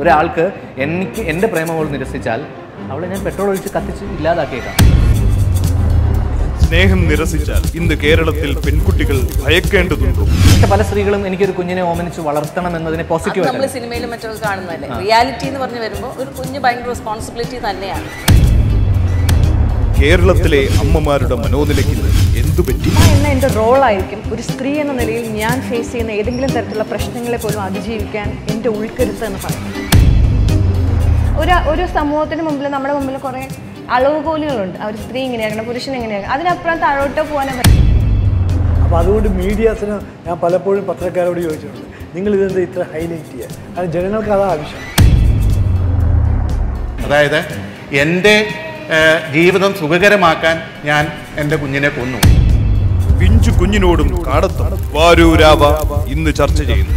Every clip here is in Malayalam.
ഒരാൾക്ക് എനിക്ക് എൻ്റെ പ്രേമം അവൾ നിരസിച്ചാൽ അവളെ ഞാൻ പെട്രോൾ ഒഴിച്ച് കത്തിച്ച് ഇല്ലാതാക്കിയേക്കാം സ്നേഹം നിരസിച്ചാൽ ഇന്ന് കേരളത്തിൽ പെൺകുട്ടികൾ ഭയക്കേണ്ടതുണ്ടോ പക്ഷെ പല സ്ത്രീകളും എനിക്കൊരു കുഞ്ഞിനെ ഓമനിച്ച് വളർത്തണം എന്നതിനെ അത് പോസിറ്റീവ് നമ്മൾ സിനിമയിലും മറ്റൊക്കെ കാണുന്നതല്ലേ റിയാലിറ്റി എന്ന് പറഞ്ഞു വരുമ്പോൾ ഒരു കുഞ്ഞ് ഭയങ്കര റെസ്പോൺസിബിലിറ്റി തന്നെയാണ് കേരളത്തിലെ അമ്മമാരുടെ മനോനിലയ്ക്ക് എന്തു പറ്റി ആ എന്ന എൻ്റെ റോളായിരിക്കും ഒരു സ്ത്രീ എന്ന നിലയിൽ ഞാൻ ഫേസ് ചെയ്യുന്ന ഏതെങ്കിലും തരത്തിലുള്ള പ്രശ്നങ്ങളെ പോലും അതിജീവിക്കാൻ എൻ്റെ ഉൾക്കരുത്ത് എന്ന് പറയും ഒരു ഒരു സമൂഹത്തിന് മുമ്പിൽ നമ്മുടെ മുമ്പിൽ കുറേ അളവുകോലുകളുണ്ട് ആ ഒരു സ്ത്രീ ഇങ്ങനെയാക്കണം പുരുഷൻ എങ്ങനെയാക്കണം അതിനപ്പുറം താഴോട്ട് പോകാനേ പറ്റും അപ്പോൾ അതുകൊണ്ട് മീഡിയാസിന് ഞാൻ പലപ്പോഴും പത്രക്കാരോട് ചോദിച്ചിട്ടുണ്ട് നിങ്ങൾ ഇതെന്താ ഇത്ര ഹൈലൈറ്റ് ചെയ്യുക കാരണം ജനങ്ങൾക്ക് അതാ ആവശ്യം അതായത് എൻ്റെ ഏഹ്, ജീവിതം സുഖകരമാക്കാൻ ഞാൻ എൻ്റെ കുഞ്ഞിനെ കൊന്നു പിഞ്ചു കുഞ്ഞിനോടും കാടത്തും വാരൂരാവ ഇന്ന് ചർച്ച ചെയ്യുന്നു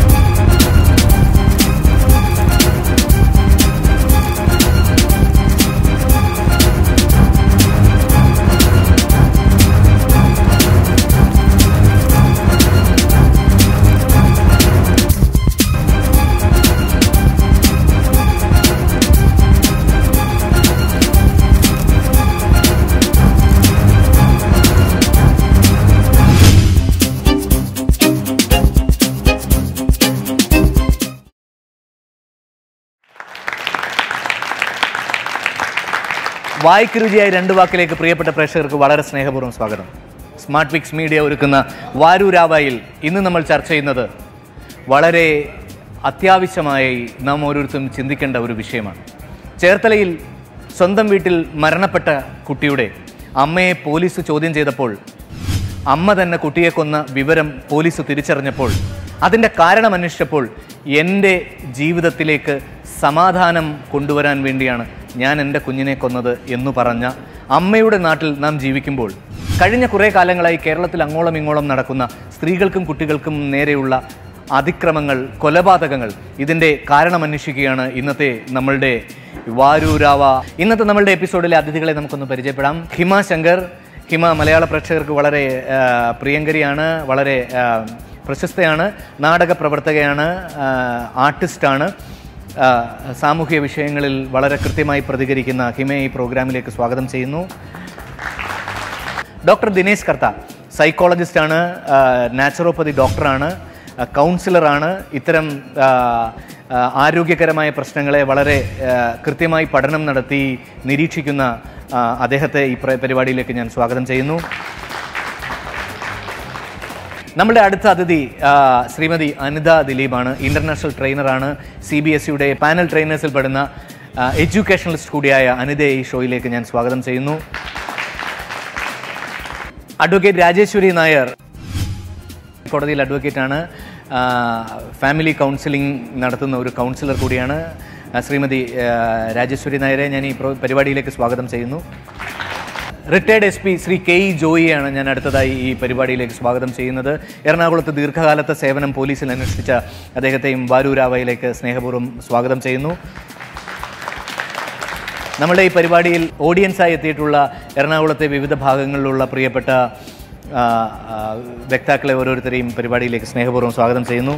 വായ്ക്ക് രുചിയായി രണ്ട് വാക്കിലേക്ക് പ്രിയപ്പെട്ട പ്രേക്ഷകർക്ക് വളരെ സ്നേഹപൂർവ്വം സ്വാഗതം സ്മാർട്ട് വിക്സ് മീഡിയ ഒരുക്കുന്ന വാരൂരാവായിൽ ഇന്ന് നമ്മൾ ചർച്ച ചെയ്യുന്നത് വളരെ അത്യാവശ്യമായി നാം ഓരോരുത്തരും ചിന്തിക്കേണ്ട ഒരു വിഷയമാണ് ചേർത്തലയിൽ സ്വന്തം വീട്ടിൽ മരണപ്പെട്ട കുട്ടിയുടെ അമ്മയെ പോലീസ് ചോദ്യം ചെയ്തപ്പോൾ അമ്മ തന്നെ കുട്ടിയെ കൊന്ന വിവരം പോലീസ് തിരിച്ചറിഞ്ഞപ്പോൾ അതിൻ്റെ കാരണം അന്വേഷിച്ചപ്പോൾ എൻ്റെ ജീവിതത്തിലേക്ക് സമാധാനം കൊണ്ടുവരാൻ വേണ്ടിയാണ് ഞാൻ എൻ്റെ കുഞ്ഞിനെ കൊന്നത് എന്ന് പറഞ്ഞ അമ്മയുടെ നാട്ടിൽ നാം ജീവിക്കുമ്പോൾ കഴിഞ്ഞ കുറേ കാലങ്ങളായി കേരളത്തിൽ അങ്ങോളം ഇങ്ങോളം നടക്കുന്ന സ്ത്രീകൾക്കും കുട്ടികൾക്കും നേരെയുള്ള അതിക്രമങ്ങൾ കൊലപാതകങ്ങൾ ഇതിൻ്റെ കാരണം അന്വേഷിക്കുകയാണ് ഇന്നത്തെ നമ്മളുടെ വാരൂരാവ ഇന്നത്തെ നമ്മളുടെ എപ്പിസോഡിലെ അതിഥികളെ നമുക്കൊന്ന് പരിചയപ്പെടാം ഹിമ ശങ്കർ ഹിമ മലയാള പ്രേക്ഷകർക്ക് വളരെ ആ, പ്രിയങ്കരിയാണ് വളരെ ആ, പ്രശസ്തയാണ് നാടക പ്രവർത്തകയാണ് ആ, ആർട്ടിസ്റ്റാണ് ആ, സാമൂഹിക വിഷയങ്ങളിൽ വളരെ കൃത്യമായി പ്രതികരിക്കുന്ന ഹിമയെ ഈ പ്രോഗ്രാമിലേക്ക് സ്വാഗതം ചെയ്യുന്നു ഡോക്ടർ ദിനേശ് കർത്ത സൈക്കോളജിസ്റ്റാണ് നാച്ചുറോപ്പതി ഡോക്ടറാണ് ആ, കൗൺസിലറാണ് ഇത്തരം ആ, ആ, ആരോഗ്യകരമായ പ്രശ്നങ്ങളെ വളരെ ആ, കൃത്യമായി പഠനം നടത്തി നിരീക്ഷിക്കുന്ന ആ, അദ്ദേഹത്തെ ഈ പ്ര- പരിപാടിയിലേക്ക് ഞാൻ സ്വാഗതം ചെയ്യുന്നു നമ്മുടെ അടുത്ത അതിഥി ആ, ശ്രീമതി അനിത ദിലീപാണ് ഇന്റർനാഷണൽ ട്രെയിനറാണ് സി ബി എസ് സിയുടെ പാനൽ ട്രെയിനേഴ്സിൽ പെടുന്ന ആ, എഡ്യൂക്കേഷണലിസ്റ്റ് കൂടിയായ അനിതയെ ഈ ഷോയിലേക്ക് ഞാൻ സ്വാഗതം ചെയ്യുന്നു അഡ്വക്കേറ്റ് രാജേശ്വരി നായർ കോടതിയിൽ അഡ്വക്കേറ്റാണ് ആ, ഫാമിലി കൗൺസിലിംഗ് നടത്തുന്ന ഒരു കൗൺസിലർ കൂടിയാണ് ആ, ശ്രീമതി ആ, രാജേശ്വരി നായരെ ഞാൻ ഈ പ്രോ- പരിപാടിയിലേക്ക് സ്വാഗതം ചെയ്യുന്നു retired S P Shri K E ജോയിയാണ് ഞാൻ അടുത്തതായി ഈ പരിപാടിയിലേക്ക് സ്വാഗതം ചെയ്യുന്നത് എറണാകുളത്ത് ദീർഘകാലത്തെ സേവനം പോലീസിൽ അന്വേഷിച്ച അദ്ദേഹത്തെയും വാരൂരാവയിലേക്ക് സ്നേഹപൂർവ്വം സ്വാഗതം ചെയ്യുന്നു നമ്മുടെ ഈ പരിപാടിയിൽ ഓഡിയൻസായി എത്തിയിട്ടുള്ള എറണാകുളത്തെ വിവിധ ഭാഗങ്ങളിലുള്ള പ്രിയപ്പെട്ട ആ, ആ, വക്താക്കളെ ഓരോരുത്തരെയും പരിപാടിയിലേക്ക് സ്നേഹപൂർവ്വം സ്വാഗതം ചെയ്യുന്നു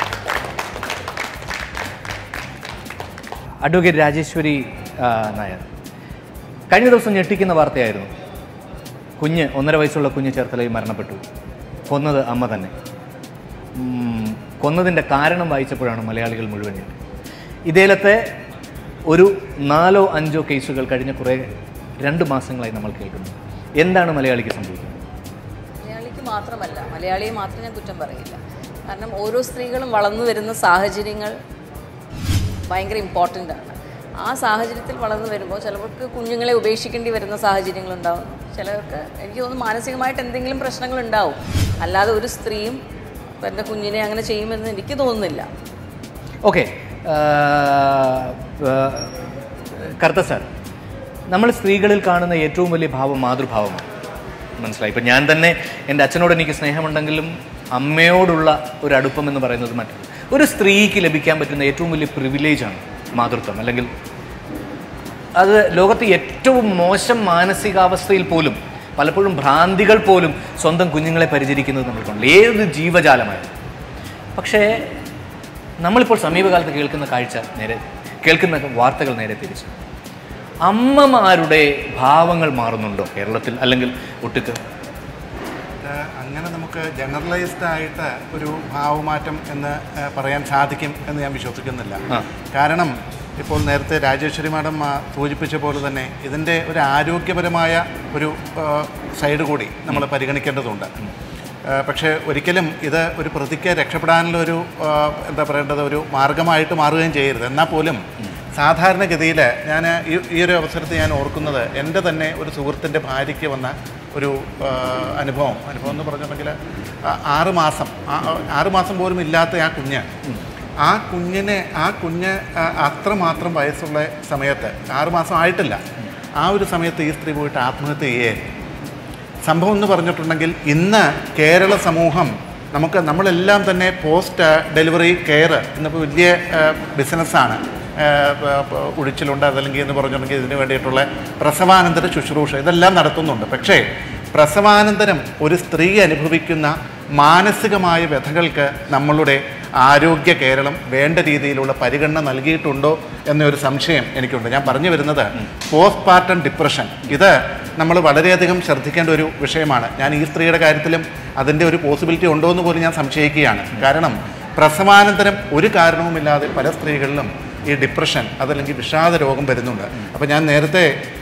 അഡ്വക്കേറ്റ് രാജേശ്വരി ആ, നായർ കഴിഞ്ഞ ദിവസം ഞെട്ടിക്കുന്ന വാർത്തയായിരുന്നു കുഞ്ഞ് ഒന്നര വയസ്സുള്ള കുഞ്ഞ് ചേർത്തലയിൽ മരണപ്പെട്ടു കൊന്നത് അമ്മ തന്നെ ഉം, കൊന്നതിൻ്റെ കാരണം വായിച്ചപ്പോഴാണ് മലയാളികൾ മുഴുവൻ ഞെട്ടി. ഇതേലത്തെ ഒരു നാലോ അഞ്ചോ കേസുകൾ കഴിഞ്ഞ കുറേ രണ്ട് മാസങ്ങളായി നമ്മൾ കേൾക്കുന്നു എന്താണ് മലയാളിക്ക് സംഭവിക്കുന്നത് മലയാളിക്ക് മാത്രമല്ല മലയാളിയെ മാത്രം ഞാൻ കുറ്റം പറയില്ല കാരണം ഓരോ സ്ത്രീകളും വളർന്നു വരുന്ന സാഹചര്യങ്ങൾ ഭയങ്കര ഇമ്പോർട്ടൻ്റ് ആണ് ആ സാഹചര്യത്തിൽ വളർന്നു വരുമ്പോൾ ചിലർക്ക് കുഞ്ഞുങ്ങളെ ഉപേക്ഷിക്കേണ്ടി വരുന്ന സാഹചര്യങ്ങളുണ്ടാവും ചിലർക്ക് എനിക്ക് തോന്നുന്നു മാനസികമായിട്ട് എന്തെങ്കിലും പ്രശ്നങ്ങൾ ഉണ്ടാവും അല്ലാതെ ഒരു സ്ത്രീയും തൻ്റെ കുഞ്ഞിനെ അങ്ങനെ ചെയ്യുമെന്ന് എനിക്ക് തോന്നുന്നില്ല ഓക്കെ കർത്ത സാർ നമ്മൾ സ്ത്രീകളിൽ കാണുന്ന ഏറ്റവും വലിയ ഭാവം മാതൃഭാവമാണ് മനസ്സിലായി ഇപ്പം ഞാൻ തന്നെ എൻ്റെ അച്ഛനോട് എനിക്ക് സ്നേഹമുണ്ടെങ്കിലും അമ്മയോടുള്ള ഒരു അടുപ്പം എന്ന് പറയുന്നത് മറ്റൊരു ഒരു സ്ത്രീക്ക് ലഭിക്കാൻ പറ്റുന്ന ഏറ്റവും വലിയ പ്രിവിലേജാണ് മാതൃത്വം അല്ലെങ്കിൽ അത് ലോകത്ത് ഏറ്റവും മോശം മാനസികാവസ്ഥയിൽ പോലും പലപ്പോഴും ഭ്രാന്തികൾ പോലും സ്വന്തം കുഞ്ഞുങ്ങളെ പരിചരിക്കുന്നത് നമ്മൾ കണ്ടില്ല ഏത് ജീവജാലമായാലും പക്ഷേ നമ്മളിപ്പോൾ സമീപകാലത്ത് കേൾക്കുന്ന കാഴ്ച നേരെ കേൾക്കുന്ന വാർത്തകൾ നേരെ തിരിച്ചു അമ്മമാരുടെ ഭാവങ്ങൾ മാറുന്നുണ്ടോ കേരളത്തിൽ അല്ലെങ്കിൽ ഒട്ടുക്ക് ഇത് അങ്ങനെ നമുക്ക് ജനറലൈസ്ഡ് ആയിട്ട് ഒരു ഭാവമാറ്റം എന്ന് ഏഹ്, പറയാൻ സാധിക്കും എന്ന് ഞാൻ വിശ്വസിക്കുന്നില്ല ആ. കാരണം ഇപ്പോൾ നേരത്തെ രാജേശ്വരി മാഡം ആ, സൂചിപ്പിച്ച പോലെ തന്നെ ഇതിൻ്റെ ഒരു ആരോഗ്യപരമായ ഒരു ഏഹ്, സൈഡ് കൂടി നമ്മൾ പരിഗണിക്കേണ്ടതുണ്ട് ഏഹ്, പക്ഷേ ഒരിക്കലും ഇത് ഒരു പ്രതിക്ക് രക്ഷപ്പെടാനുള്ള ഒരു ഏഹ്, എന്താ പറയേണ്ടത് ഒരു മാർഗമായിട്ട് മാറുകയും ചെയ്യരുത് എന്നാൽ പോലും സാധാരണഗതിയിൽ ഞാൻ ഈ ഈ ഒരു അവസരത്തിൽ ഞാൻ ഓർക്കുന്നത് എൻ്റെ തന്നെ ഒരു സുഹൃത്തിൻ്റെ ഭാര്യയ്ക്ക് വന്ന ഒരു ആ, അനുഭവം അനുഭവം എന്ന് പറഞ്ഞിട്ടുണ്ടെങ്കിൽ ആ, ആറ് മാസം ആ- ആ- ആറ് മാസം പോലും ഇല്ലാത്ത ആ കുഞ്ഞ് ആ കുഞ്ഞിനെ ആ കുഞ്ഞ് ആ, അത്രമാത്രം വയസ്സുള്ള സമയത്ത് ആറ് മാസം ആയിട്ടില്ല ആ ഒരു സമയത്ത് ഈ സ്ത്രീ പോയിട്ട് ആത്മഹത്യ ചെയ്യുകയായിരുന്നു സംഭവം എന്ന് പറഞ്ഞിട്ടുണ്ടെങ്കിൽ ഇന്ന് കേരള സമൂഹം നമുക്ക് നമ്മളെല്ലാം തന്നെ പോസ്റ്റ് ഡെലിവറി കെയർ എന്നിപ്പോൾ വലിയ ബിസിനസ്സാണ് ഉഴിച്ചിലുണ്ട് അതല്ലെങ്കിൽ എന്ന് പറഞ്ഞിട്ടുണ്ടെങ്കിൽ ഇതിന് വേണ്ടിയിട്ടുള്ള പ്രസവാനന്തര ശുശ്രൂഷ ഇതെല്ലാം നടത്തുന്നുണ്ട് പക്ഷേ പ്രസവാനന്തരം ഒരു സ്ത്രീ അനുഭവിക്കുന്ന മാനസികമായ വ്യഥകൾക്ക് നമ്മളുടെ ആരോഗ്യ കേരളം വേണ്ട രീതിയിലുള്ള പരിഗണന നൽകിയിട്ടുണ്ടോ എന്നൊരു സംശയം എനിക്കുണ്ട് ഞാൻ പറഞ്ഞു വരുന്നത് പോസ്റ്റ് പാർട്ടം ഡിപ്രഷൻ ഇത് നമ്മൾ വളരെയധികം ശ്രദ്ധിക്കേണ്ട ഒരു വിഷയമാണ് ഞാൻ ഈ സ്ത്രീയുടെ കാര്യത്തിലും അതിൻ്റെ ഒരു പോസിബിലിറ്റി ഉണ്ടോ എന്ന് പോലും ഞാൻ സംശയിക്കുകയാണ് കാരണം പ്രസവാനന്തരം ഒരു കാരണവുമില്ലാതെ പല സ്ത്രീകളിലും ഈ ഡിപ്രഷൻ അതല്ലെങ്കിൽ വിഷാദ രോഗം വരുന്നുണ്ട് അപ്പോൾ ഞാൻ നേരത്തെ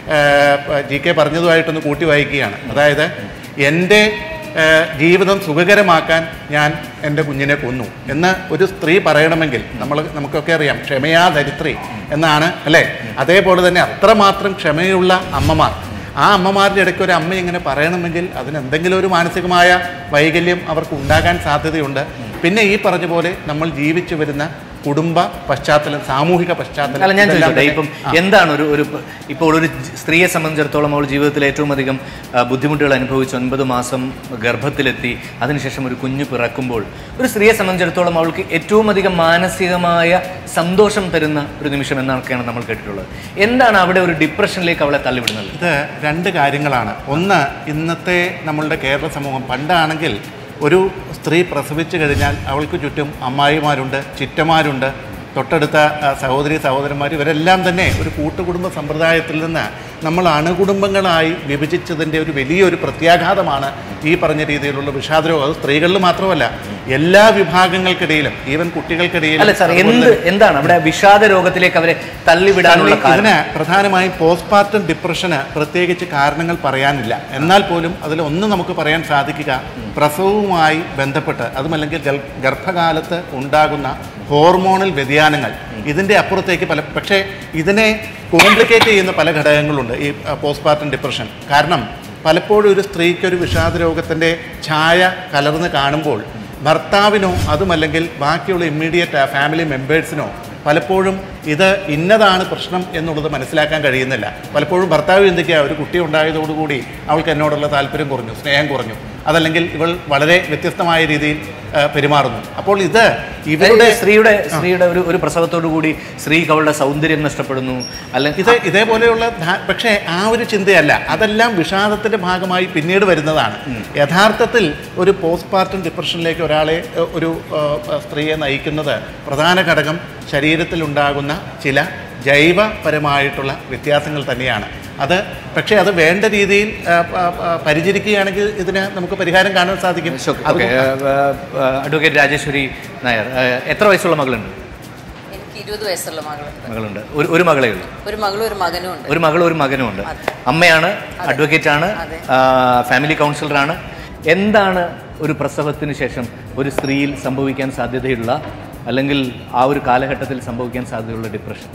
ജി കെ പറഞ്ഞതുമായിട്ടൊന്ന് കൂട്ടി വായിക്കുകയാണ് അതായത് എൻ്റെ ഏഹ്, ജീവിതം സുഖകരമാക്കാൻ ഞാൻ എൻ്റെ കുഞ്ഞിനെ കൊന്നു എന്ന് ഒരു സ്ത്രീ പറയണമെങ്കിൽ നമ്മൾ നമുക്കൊക്കെ അറിയാം ക്ഷമയാ ധരിത്രി എന്നാണ് അല്ലേ അതേപോലെ തന്നെ അത്രമാത്രം ക്ഷമയുള്ള അമ്മമാർ ആ അമ്മമാരുടെ ഇടയ്ക്ക് ഒരു അമ്മ ഇങ്ങനെ പറയണമെങ്കിൽ അതിന് എന്തെങ്കിലും ഒരു മാനസികമായ വൈകല്യം അവർക്ക് ഉണ്ടാകാൻ സാധ്യതയുണ്ട് പിന്നെ ഈ പറഞ്ഞ പോലെ നമ്മൾ ജീവിച്ചു വരുന്ന കുടുംബ പശ്ചാത്തലം സാമൂഹിക പശ്ചാത്തലം അല്ല ഞാൻ ഇതെല്ലാം ചോദിച്ചോട്ടെ തന്നെ- ഇപ്പം ആ. എന്താണ് ഒരു ഒരു ഇപ്പോൾ ഒരു സ്ത്രീയെ സംബന്ധിച്ചിടത്തോളം അവൾ ജീവിതത്തിൽ ഏറ്റവും അധികം ആ, ബുദ്ധിമുട്ടുകൾ അനുഭവിച്ച് ഒൻപത് മാസം ഗർഭത്തിലെത്തി അതിനുശേഷം ഒരു കുഞ്ഞ് പിറക്കുമ്പോൾ ഒരു സ്ത്രീയെ സംബന്ധിച്ചിടത്തോളം അവൾക്ക് ഏറ്റവും അധികം മാനസികമായ സന്തോഷം തരുന്ന ഒരു നിമിഷം എന്നൊക്കെയാണ് നമ്മൾ കേട്ടിട്ടുള്ളത് എന്താണ് അവിടെ ഒരു ഡിപ്രഷനിലേക്ക് അവളെ തള്ളിവിടുന്നത് ഇത് രണ്ട് കാര്യങ്ങളാണ് ഒന്ന് ഇന്നത്തെ നമ്മളുടെ കേരള സമൂഹം പണ്ടാണെങ്കിൽ ഒരു സ്ത്രീ പ്രസവിച്ചു കഴിഞ്ഞാൽ അവൾക്ക് ചുറ്റും അമ്മായിമാരുണ്ട് ചിറ്റമാരുണ്ട് തൊട്ടടുത്ത ആ, സഹോദരി സഹോദരന്മാർ ഇവരെല്ലാം തന്നെ ഒരു കൂട്ടുകുടുംബ സമ്പ്രദായത്തിൽ നിന്ന് നമ്മൾ അണുകുടുംബങ്ങളായി വിഭജിച്ചതിൻ്റെ ഒരു വലിയൊരു പ്രത്യാഘാതമാണ് ഈ പറഞ്ഞ രീതിയിലുള്ള വിഷാദരോഗം അത് സ്ത്രീകളിൽ മാത്രമല്ല എല്ലാ വിഭാഗങ്ങൾക്കിടയിലും ഈവൻ കുട്ടികൾക്കിടയിലും അല്ല സാർ അതുപോലെ എന്ത് എന്താണ് അവിടെ വിഷാദ രോഗത്തിലേക്ക് അവരെ തള്ളിവിടാനുള്ള കാരണം കാരണം ഇതിന് പ്രധാനമായും പോസ്റ്റ്പാർട്ടം ഡിപ്രഷന് പ്രത്യേകിച്ച് കാരണങ്ങൾ പറയാനില്ല എന്നാൽ പോലും അതിൽ ഒന്ന് നമുക്ക് പറയാൻ സാധിക്കുക പ്രസവവുമായി ബന്ധപ്പെട്ട് അതുമല്ലെങ്കിൽ ഗൽ- ഗർഭകാലത്ത് ഉണ്ടാകുന്ന ഹോർമോണൽ വ്യതിയാനങ്ങൾ ഇതിൻ്റെ അപ്പുറത്തേക്ക് പല പക്ഷേ ഇതിനെ കോംപ്ലിക്കേറ്റ് ചെയ്യുന്ന പല ഘടകങ്ങളുണ്ട് ഈ പോസ്റ്റ്പാർട്ടം ഡിപ്രഷൻ കാരണം പലപ്പോഴും ഒരു സ്ത്രീക്ക് ഒരു വിഷാദ രോഗത്തിൻ്റെ ഛായ കലർന്ന് കാണുമ്പോൾ ഭർത്താവിനോ അതുമല്ലെങ്കിൽ ബാക്കിയുള്ള ഇമ്മീഡിയറ്റ് ഫാമിലി മെമ്പേഴ്സിനോ പലപ്പോഴും ഇത് ഇന്നതാണ് പ്രശ്നം എന്നുള്ളത് മനസ്സിലാക്കാൻ കഴിയുന്നില്ല പലപ്പോഴും ഭർത്താവ് ചിന്തിക്കുക ഒരു കുട്ടി ഉണ്ടായതോടുകൂടി അവൾക്ക് എന്നോടുള്ള താല്പര്യം കുറഞ്ഞു സ്നേഹം കുറഞ്ഞു അതല്ലെങ്കിൽ ഇവൾ വളരെ വ്യത്യസ്തമായ രീതിയിൽ ആ, പെരുമാറുന്നു അപ്പോൾ ഇത് ഇവരുടെ ഇവരുടെ സ്ത്രീയുടെ സ്ത്രീയുടെ ഒരു ഒരു പ്രസവത്തോടു കൂടി സ്ത്രീക്ക് അവളുടെ സൗന്ദര്യം നഷ്ടപ്പെടുന്നു അല്ലെങ്കിൽ ഇത് ഇതേപോലെയുള്ള ധാ- പക്ഷേ ആ ഒരു ചിന്തയല്ല അതെല്ലാം വിഷാദത്തിന്റെ ഭാഗമായി പിന്നീട് വരുന്നതാണ് യഥാർത്ഥത്തിൽ ഒരു പോസ്റ്റ്പാർട്ടം ഡിപ്രഷനിലേക്ക് ഒരാളെ എ, ഒരു ഏ, സ്ത്രീയെ നയിക്കുന്നത് പ്രധാന ഘടകം ശരീരത്തിൽ ഉണ്ടാകുന്ന ചില ജൈവപരമായിട്ടുള്ള വ്യത്യാസങ്ങൾ തന്നെയാണ് അത് പക്ഷേ അത് വേണ്ട രീതിയിൽ ആ, ആ, ആ, പരിചരിക്കുകയാണെങ്കിൽ ഇതിന് നമുക്ക് പരിഹാരം കാണാൻ സാധിക്കും ഓക്കെ അഡ്വക്കേറ്റ് രാജേശ്വരി നായർ ആ, എത്ര വയസ്സുള്ള മകളുണ്ട് എനിക്ക് ഇരുപത് വയസ്സുള്ള മകളുണ്ട് മകളുണ്ട് ഒരു ഒരു മകളേ ഉള്ളൂ ഒരു മകളും ഒരു മകനും ഉണ്ട് ഒരു മകളും ഒരു മകനും ഉണ്ട് അമ്മയാണ് അഡ്വക്കേറ്റ് ആണ് അതെ. ആ, ഫാമിലി കൗൺസിലറാണ് എന്താണ് ഒരു പ്രസവത്തിന് ശേഷം ഒരു സ്ത്രീയിൽ സംഭവിക്കാൻ സാധ്യതയുള്ള അല്ലെങ്കിൽ ആ ഒരു കാലഘട്ടത്തിൽ സംഭവിക്കാൻ സാധ്യതയുള്ള ഡിപ്രഷൻ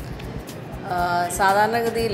സാധാരണഗതിയിൽ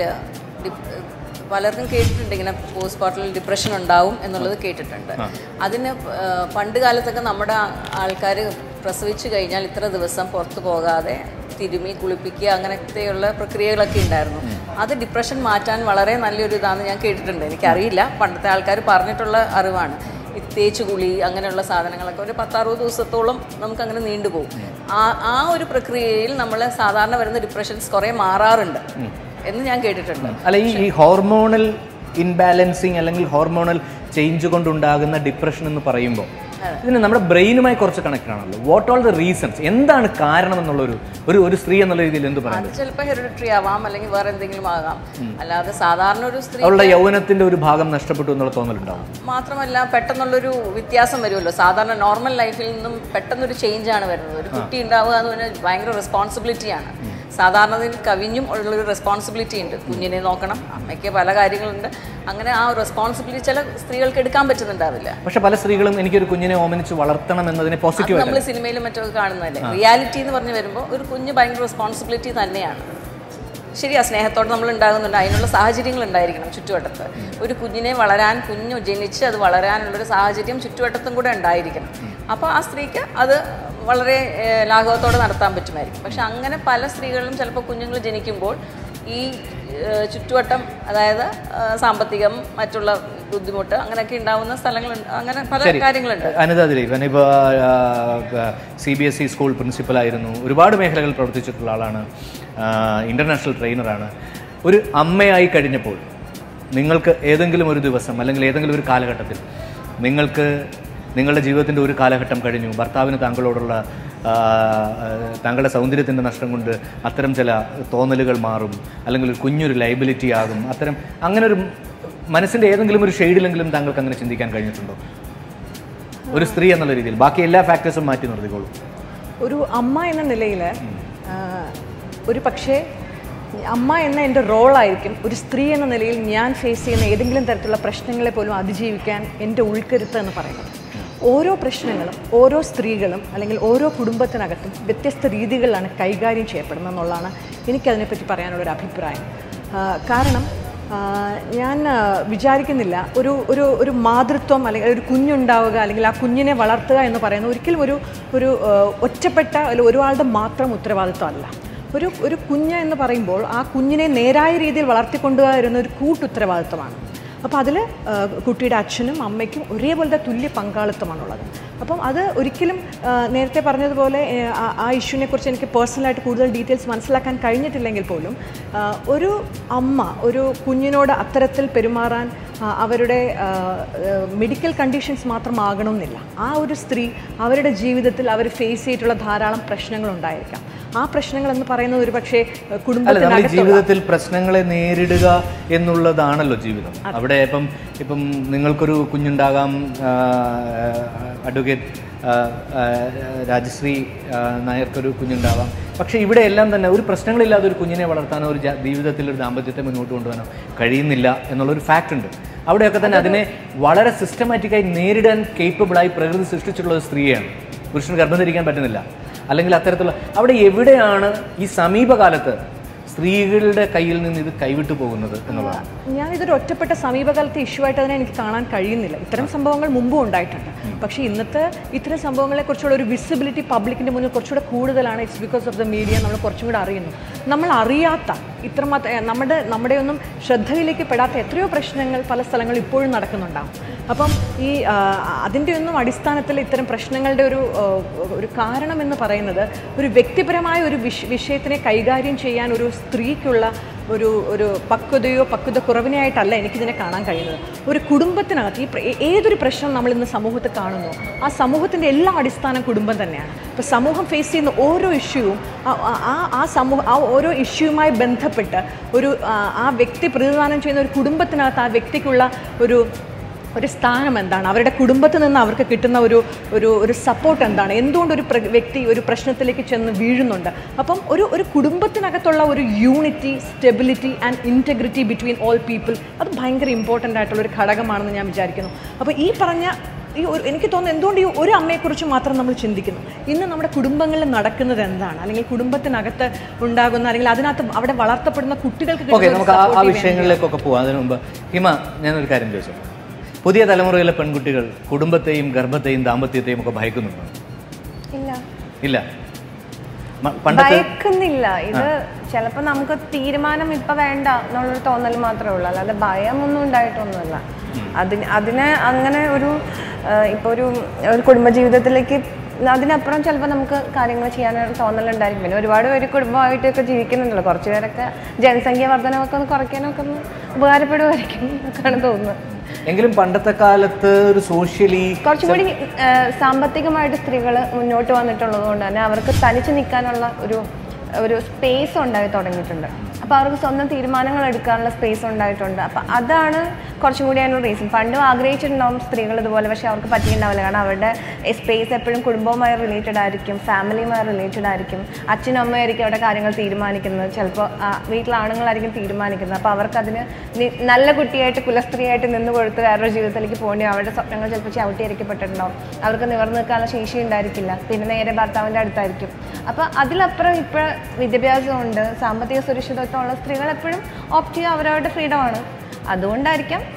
പലർക്കും കേട്ടിട്ടുണ്ട് ഇങ്ങനെ പോസ്റ്റ് പാർട്ടൽ ഡിപ്രഷൻ ഉണ്ടാവും എന്നുള്ളത് കേട്ടിട്ടുണ്ട് അതിന് ആ, പണ്ട് കാലത്തൊക്കെ നമ്മുടെ ആൾക്കാർ പ്രസവിച്ചു കഴിഞ്ഞാൽ ഇത്ര ദിവസം പുറത്തു പോകാതെ തിരുമി കുളിപ്പിക്കുക അങ്ങനത്തെയുള്ള പ്രക്രിയകളൊക്കെ ഉണ്ടായിരുന്നു അത് ഡിപ്രഷൻ മാറ്റാൻ വളരെ നല്ലൊരു ഇതാണെന്ന് ഞാൻ കേട്ടിട്ടുണ്ട് എനിക്കറിയില്ല പണ്ടത്തെ ആൾക്കാർ പറഞ്ഞിട്ടുള്ള അറിവാണ് ഈ തേച്ച് കുളി അങ്ങനെയുള്ള സാധനങ്ങളൊക്കെ ഒരു പത്തറുപത് ദിവസത്തോളം നമുക്കങ്ങനെ നീണ്ടുപോകും ആ ആ ഒരു പ്രക്രിയയിൽ നമ്മൾ സാധാരണ വരുന്ന ഡിപ്രഷൻസ് കുറേ മാറാറുണ്ട് എന്ന് ഞാൻ കേട്ടിട്ടുണ്ട് അല്ല ഈ ഈ ഹോർമോണൽ ഇൻബാലൻസിങ് അല്ലെങ്കിൽ ഹോർമോണൽ ചേഞ്ച് കൊണ്ടുണ്ടാകുന്ന ഡിപ്രഷൻ എന്ന് പറയുമ്പോൾ ഇതിന് നമ്മുടെ ബ്രെയിനുമായി കുറച്ച് കണക്ട് ആണല്ലോ വാട്ട് ഓൾ ദ റീസൺസ് എന്താണ് കാരണം എന്നുള്ളൊരു ഒരു ഒരു സ്ത്രീ എന്നുള്ള രീതിയിൽ എന്ത് അത് പറയുന്നത് ചിലപ്പോൾ ഹെറിഡിറ്ററി ആവാം അല്ലെങ്കിൽ വേറെ എന്തെങ്കിലും ആകാം അല്ലാതെ സാധാരണ ഒരു സ്ത്രീ അവളുടെ യൗവനത്തിന്റെ ഒരു ഭാഗം നഷ്ടപ്പെട്ടു എന്നുള്ള തോന്നലുണ്ടാവും മാത്രമല്ല പെട്ടെന്നുള്ളൊരു വ്യത്യാസം വരുമല്ലോ സാധാരണ നോർമൽ ലൈഫിൽ നിന്നും പെട്ടെന്നൊരു ചേഞ്ച് ആണ് വരുന്നത് ഒരു കുട്ടി ഉണ്ടാവുക എന്ന് പറഞ്ഞാൽ ഭയങ്കര റെസ്പോൺസിബിലിറ്റിയാണ് സാധാരണയിൽ കവിഞ്ഞും ഉള്ളൊരു റെസ്പോൺസിബിലിറ്റി ഉണ്ട് കുഞ്ഞിനെ നോക്കണം അമ്മയ്ക്ക് പല കാര്യങ്ങളുണ്ട് അങ്ങനെ ആ റെസ്പോൺസിബിലിറ്റി ചില സ്ത്രീകൾക്ക് എടുക്കാൻ പറ്റുന്നുണ്ടാവില്ല പക്ഷെ പല സ്ത്രീകളും എനിക്കൊരു കുഞ്ഞിനെ ഓമനിച്ച് വളർത്തണം എന്നതിനെ പോസിറ്റീവ് നമ്മൾ സിനിമയിലും മറ്റൊക്കെ കാണുന്നതല്ലേ റിയാലിറ്റി എന്ന് പറഞ്ഞ് വരുമ്പോൾ ഒരു കുഞ്ഞ് ഭയങ്കര റെസ്പോൺസിബിലിറ്റി തന്നെയാണ് ശരിയാ സ്നേഹത്തോടെ നമ്മൾ ഉണ്ടാകുന്നുണ്ട് അതിനുള്ള സാഹചര്യങ്ങൾ ഉണ്ടായിരിക്കണം ചുറ്റുവട്ടത്ത് ഒരു കുഞ്ഞിനെ വളരാൻ കുഞ്ഞു ജനിച്ച് അത് വളരാനുള്ളൊരു സാഹചര്യം ചുറ്റുവട്ടത്തും കൂടെ ഉണ്ടായിരിക്കണം അപ്പോൾ ആ സ്ത്രീക്ക് അത് വളരെ ഏഹ്, ലാഘവത്തോടെ നടത്താൻ പറ്റുമായിരിക്കും പക്ഷെ അങ്ങനെ പല സ്ത്രീകളിലും ചിലപ്പോൾ കുഞ്ഞുങ്ങൾ ജനിക്കുമ്പോൾ ഈ ഏഹ്, ചുറ്റുവട്ടം അതായത് ഏഹ്, സാമ്പത്തികം മറ്റുള്ള ബുദ്ധിമുട്ട് അങ്ങനെയൊക്കെ ഉണ്ടാവുന്ന സ്ഥലങ്ങളുണ്ട് അങ്ങനെ പല ശരി കാര്യങ്ങളുണ്ട് അനിത ദിലീപ് ഇപ്പോൾ C B S E school പ്രിൻസിപ്പലായിരുന്നു ഒരുപാട് മേഖലകൾ പ്രവർത്തിച്ചിട്ടുള്ള ആളാണ് ഇൻ്റർനാഷണൽ ട്രെയിനറാണ് ഒരു അമ്മയായി കഴിഞ്ഞപ്പോൾ നിങ്ങൾക്ക് ഏതെങ്കിലും ഒരു ദിവസം അല്ലെങ്കിൽ ഏതെങ്കിലും ഒരു കാലഘട്ടത്തിൽ നിങ്ങൾക്ക് നിങ്ങളുടെ ജീവിതത്തിൻ്റെ ഒരു കാലഘട്ടം കഴിഞ്ഞു ഭർത്താവിന് താങ്കളോടുള്ള ആ, ആ, താങ്കളുടെ സൗന്ദര്യത്തിൻ്റെ നഷ്ടം കൊണ്ട് അത്തരം ചില തോന്നലുകൾ മാറും അല്ലെങ്കിൽ ഒരു കുഞ്ഞൊരു ലൈബിലിറ്റി ആകും അത്തരം അങ്ങനെ ഒരു മനസ്സിൻ്റെ ഏതെങ്കിലും ഒരു ഷെയ്ഡിലെങ്കിലും താങ്കൾക്ക് അങ്ങനെ ചിന്തിക്കാൻ കഴിഞ്ഞിട്ടുണ്ടോ ഒരു സ്ത്രീ എന്നുള്ള രീതിയിൽ ബാക്കി എല്ലാ ഫാക്ടേഴ്സും മാറ്റി നിർത്തിക്കോളൂ ഒരു അമ്മ എന്ന നിലയിൽ ഒരു പക്ഷേ അമ്മ എന്ന എൻ്റെ റോളായിരിക്കും ഒരു സ്ത്രീ എന്ന നിലയിൽ ഞാൻ ഫേസ് ചെയ്യുന്ന ഏതെങ്കിലും തരത്തിലുള്ള പ്രശ്നങ്ങളെ പോലും അതിജീവിക്കാൻ എൻ്റെ ഉൾക്കരുത്ത് എന്ന് പറയുന്നത് ഓരോ പ്രശ്നങ്ങളും ഓരോ സ്ത്രീകളും അല്ലെങ്കിൽ ഓരോ കുടുംബത്തിനകത്തും വ്യത്യസ്ത രീതികളിലാണ് കൈകാര്യം ചെയ്യപ്പെടുന്നത് എന്നുള്ളതാണ് എനിക്കതിനെപ്പറ്റി പറയാനുള്ളൊരു അഭിപ്രായം ആ, കാരണം ആ, ഞാൻ ആ, വിചാരിക്കുന്നില്ല ഒരു ഒരു ഒരു മാതൃത്വം അല്ലെങ്കിൽ ഒരു കുഞ്ഞുണ്ടാവുക അല്ലെങ്കിൽ ആ കുഞ്ഞിനെ വളർത്തുക എന്ന് പറയുന്നത് ഒരിക്കലും ഒരു ഒരു ആ, ഒറ്റപ്പെട്ട അല്ലെങ്കിൽ ഒരാളുടെ മാത്രം ഉത്തരവാദിത്വമല്ല ഒരു ഒരു കുഞ്ഞ് എന്ന് പറയുമ്പോൾ ആ കുഞ്ഞിനെ നേരായ രീതിയിൽ വളർത്തിക്കൊണ്ടുവരുന്ന ഒരു കൂട്ടുത്തരവാദിത്വമാണ് അപ്പോൾ അതിൽ കുട്ടിയുടെ അച്ഛനും അമ്മയ്ക്കും ഒരേപോലത്തെ തുല്യ പങ്കാളിത്തമാണുള്ളത് അപ്പം അത് ഒരിക്കലും ആ, നേരത്തെ പറഞ്ഞതുപോലെ ഏ, ആ- ആ ഇഷ്യൂനെ കുറിച്ച് എനിക്ക് പേഴ്സണലായിട്ട് കൂടുതൽ ഡീറ്റെയിൽസ് മനസ്സിലാക്കാൻ കഴിഞ്ഞിട്ടില്ലെങ്കിൽ പോലും ആ, ഒരു അമ്മ ഒരു കുഞ്ഞിനോട് അത്തരത്തിൽ പെരുമാറാൻ ആ, അവരുടെ മെഡിക്കൽ കണ്ടീഷൻസ് മാത്രമാകണമെന്നില്ല ആ ഒരു സ്ത്രീ അവരുടെ ജീവിതത്തിൽ അവർ ഫേസ് ചെയ്തിട്ടുള്ള ധാരാളം പ്രശ്നങ്ങളുണ്ടായിരിക്കാം ആ പ്രശ്നങ്ങൾ എന്ന് പറയുന്നത് ഒരു പക്ഷേ അല്ല നമ്മൾ ഈ കുടുംബത്തിനകത്തുള്ള ജീവിതത്തിൽ പ്രശ്നങ്ങളെ നേരിടുക എന്നുള്ളതാണല്ലോ ജീവിതം അവിടെ ഇപ്പം ഇപ്പം നിങ്ങൾക്കൊരു കുഞ്ഞുണ്ടാകാം ആ, അഡ്വക്കേറ്റ് ആ, ആ, രാജശ്രീ ആ, നായർക്കൊരു കുഞ്ഞുണ്ടാവാം പക്ഷേ ഇവിടെ എല്ലാം തന്നെ ഒരു പ്രശ്നങ്ങളില്ലാതെ ഒരു കുഞ്ഞിനെ വളർത്താനോ ഒരു ജാ- ജീവിതത്തിൽ ഒരു ദാമ്പത്യത്തെ മുന്നോട്ട് കൊണ്ടുപോകാനോ കഴിയുന്നില്ല എന്നുള്ളൊരു ഫാക്റ്റ് ഉണ്ട് അവിടെയൊക്കെ തന്നെ അതിനെ വളരെ സിസ്റ്റമാറ്റിക്കായി നേരിടാൻ കേപ്പബിളായി പ്രകൃതി സൃഷ്ടിച്ചിട്ടുള്ള ഒരു സ്ത്രീയാണ് പുരുഷന് ഗർഭം ധരിക്കാൻ പറ്റുന്നില്ല അല്ലെങ്കിൽ അത്തരത്തിലുള്ള അവിടെ എവിടെയാണ് ഈ സമീപകാലത്ത് സ്ത്രീകളുടെ കയ്യിൽ നിന്ന് ഇത് കൈവിട്ടു പോകുന്നത് എന്നുള്ളതാണ് ഞാൻ ഇതൊരു ഒറ്റപ്പെട്ട സമീപകാലത്തെ ഇഷ്യൂ ആയിട്ട് അതിനെ എനിക്ക് കാണാൻ കഴിയുന്നില്ല ഇത്തരം സംഭവങ്ങൾ മുമ്പും ഉണ്ടായിട്ടുണ്ട് പക്ഷേ ഇന്നത്തെ ഇത്തരം സംഭവങ്ങളെ കുറിച്ചുള്ള ഒരു വിസിബിലിറ്റി പബ്ലിക്കിന്റെ മുന്നിൽ കുറച്ചുകൂടെ കൂടുതലാണ് it's because of the media നമ്മൾ കുറച്ചും കൂടെ അറിയുന്നു നമ്മൾ അറിയാത്ത ഇത്രമാത്രം ഏ, നമ്മുടെ നമ്മുടെ ഒന്നും ശ്രദ്ധയിലേക്ക് പെടാത്ത എത്രയോ പ്രശ്നങ്ങൾ പല സ്ഥലങ്ങളിൽ ഇപ്പോഴും നടക്കുന്നുണ്ടാവും അപ്പം ഈ ആ, അതിൻ്റെ ഒന്നും അടിസ്ഥാനത്തിൽ ഇത്തരം പ്രശ്നങ്ങളുടെ ഒരു ആ, ഒരു കാരണം എന്ന് പറയുന്നത് ഒരു വ്യക്തിപരമായ ഒരു വിഷ വിഷയത്തിനെ കൈകാര്യം ചെയ്യാൻ ഒരു സ്ത്രീക്കുള്ള ഒരു ഒരു പക്വതയോ പക്വത കുറവിനെയായിട്ടല്ല എനിക്കിതിനെ കാണാൻ കഴിയുന്നത് ഒരു കുടുംബത്തിനകത്ത് ഈ പ്ര- ഏ- ഏതൊരു പ്രശ്നം നമ്മൾ ഇന്ന് സമൂഹത്തിൽ കാണുന്നു ആ സമൂഹത്തിൻ്റെ എല്ലാ അടിസ്ഥാനം കുടുംബം തന്നെയാണ് ഇപ്പോൾ സമൂഹം ഫേസ് ചെയ്യുന്ന ഓരോ ഇഷ്യൂവും ആ- ആ- ആ ആ സമൂഹ ആ ഓരോ ഇഷ്യൂവുമായി ബന്ധപ്പെട്ട് ഒരു ആ, ആ വ്യക്തി പ്രതിദാനം ചെയ്യുന്ന ഒരു കുടുംബത്തിനകത്ത് ആ വ്യക്തിക്കുള്ള ഒരു ഒരു സ്ഥാനം എന്താണ് അവരുടെ കുടുംബത്തിൽ നിന്ന് അവർക്ക് കിട്ടുന്ന ഒരു ഒരു ഒരു സപ്പോർട്ട് എന്താണ് എന്തുകൊണ്ട് ഒരു പ്ര- വ്യക്തി ഒരു പ്രശ്നത്തിലേക്ക് ചെന്ന് വീഴുന്നുണ്ട് അപ്പം ഒരു ഒരു കുടുംബത്തിനകത്തുള്ള ഒരു unity stability and integrity between all people അത് ഭയങ്കര ഇമ്പോർട്ടൻ്റ് ആയിട്ടുള്ള ഒരു ഘടകമാണെന്ന് ഞാൻ വിചാരിക്കുന്നു അപ്പോൾ ഈ പറഞ്ഞ ഈ ഒരു എനിക്ക് തോന്നുന്നു എന്തുകൊണ്ട് ഈ ഒരു അമ്മയെക്കുറിച്ച് മാത്രം നമ്മൾ ചിന്തിക്കുന്നു ഇന്ന് നമ്മുടെ കുടുംബങ്ങളിൽ നടക്കുന്നത് എന്താണ് അല്ലെങ്കിൽ കുടുംബത്തിനകത്ത് ഉണ്ടാകുന്ന അല്ലെങ്കിൽ അതിനകത്ത് അവിടെ വളർത്തപ്പെടുന്ന കുട്ടികൾക്ക് ഓക്കെ കിട്ടുന്ന ഒരു നമുക്ക് ആ ആ supportive energy. വിഷയങ്ങളിലേക്കൊക്കെ പോകാം അതിനു മുമ്പ് ഹിമ ഞാനൊരു കാര്യം ചോദിച്ചു പുതിയ തലമുറയിലെ പെൺകുട്ടികൾ കുടുംബത്തെയും ഗർഭത്തെയും ദാമ്പത്യത്തെയും ഒക്കെ ഭയക്കുന്നുണ്ടോ ഇല്ല ഇല്ല മ- പണ്ടത്തെ ഭയക്കുന്നില്ല ഇത് ചിലപ്പോൾ നമുക്ക് തീരുമാനം ഇപ്പൊ വേണ്ട എന്നുള്ളൊരു തോന്നൽ മാത്രമേ ഉള്ളൂ അല്ലാതെ ഭയമൊന്നും ഉണ്ടായിട്ടൊന്നുമല്ല അതിന് അതിനെ അങ്ങനെ ഒരു ഇപ്പോൾ ഒരു ഒരു കുടുംബജീവിതത്തിലേക്ക് അതിനപ്പുറം ചിലപ്പോൾ നമുക്ക് കാര്യങ്ങൾ ചെയ്യാനൊരു തോന്നലുണ്ടായിരിക്കും പിന്നെ ഒരുപാട് പേര് കുടുംബമായിട്ടൊക്കെ ജീവിക്കുന്നുണ്ടല്ലോ കുറച്ച് പേരൊക്കെ ജനസംഖ്യ വർധനമൊക്കെ ഒന്ന് കുറയ്ക്കാനൊക്കെ ഒന്ന് ഉപകാരപ്പെടുമായിരിക്കും എന്നൊക്കെയാണ് തോന്നുന്നത് എങ്കിലും പണ്ടത്തെ കാലത്ത് ഒരു സോഷ്യലി കുറച്ചും കൂടി ആ, സാമ്പത്തികമായിട്ട് സ്ത്രീകൾ മുന്നോട്ട് വന്നിട്ടുള്ളത് കൊണ്ട് തന്നെ അവർക്ക് തനിച്ച് നിൽക്കാനുള്ള ഒരു ഒരു സ്പേസ് ഉണ്ടായി തുടങ്ങിയിട്ടുണ്ട് അപ്പോൾ അവർക്ക് സ്വന്തം തീരുമാനങ്ങൾ എടുക്കാനുള്ള സ്പേസ് ഉണ്ടായിട്ടുണ്ട് അപ്പം അതാണ് കുറച്ചും കൂടി അതിനൊരു റീസൺ പണ്ടും ആഗ്രഹിച്ചിട്ടുണ്ടാവും സ്ത്രീകൾ ഇതുപോലെ പക്ഷേ അവർക്ക് പറ്റിയിട്ടുണ്ടാവില്ല കാരണം അവരുടെ സ്പേസ് എപ്പോഴും കുടുംബവുമായി റിലേറ്റഡ് ആയിരിക്കും ഫാമിലിയുമായി റിലേറ്റഡ് ആയിരിക്കും അച്ഛനും അമ്മയായിരിക്കും അവിടെ കാര്യങ്ങൾ തീരുമാനിക്കുന്നത് ചിലപ്പോൾ വീട്ടിൽ ആണുങ്ങളായിരിക്കും തീരുമാനിക്കുന്നത് അപ്പോൾ അവർക്കതിന് നി- നല്ല കുട്ടിയായിട്ട് കുലസ്ത്രീയായിട്ട് നിന്ന് കൊടുത്ത് വേറൊരു ജീവിതത്തിലേക്ക് പോകേണ്ടി അവരുടെ സ്വപ്നങ്ങൾ ചിലപ്പോൾ ചവിട്ടിയരിക്കപ്പെട്ടിട്ടുണ്ടാവും അവർക്ക് നിവർന്നു നിൽക്കാനുള്ള ശേഷി ഉണ്ടായിരിക്കില്ല പിന്നെ നേരെ ഭർത്താവിൻ്റെ അടുത്തായിരിക്കും അപ്പോൾ അതിലപ്പുറം ഇപ്പോൾ വിദ്യാഭ്യാസമുണ്ട് സാമ്പത്തിക സുരക്ഷിതത്വമുള്ള സ്ത്രീകൾ എപ്പോഴും ഓപ്റ്റ് ചെയ്യുക അവരവരുടെ ഫ്രീഡമാണ് അതുകൊണ്ടായിരിക്കാം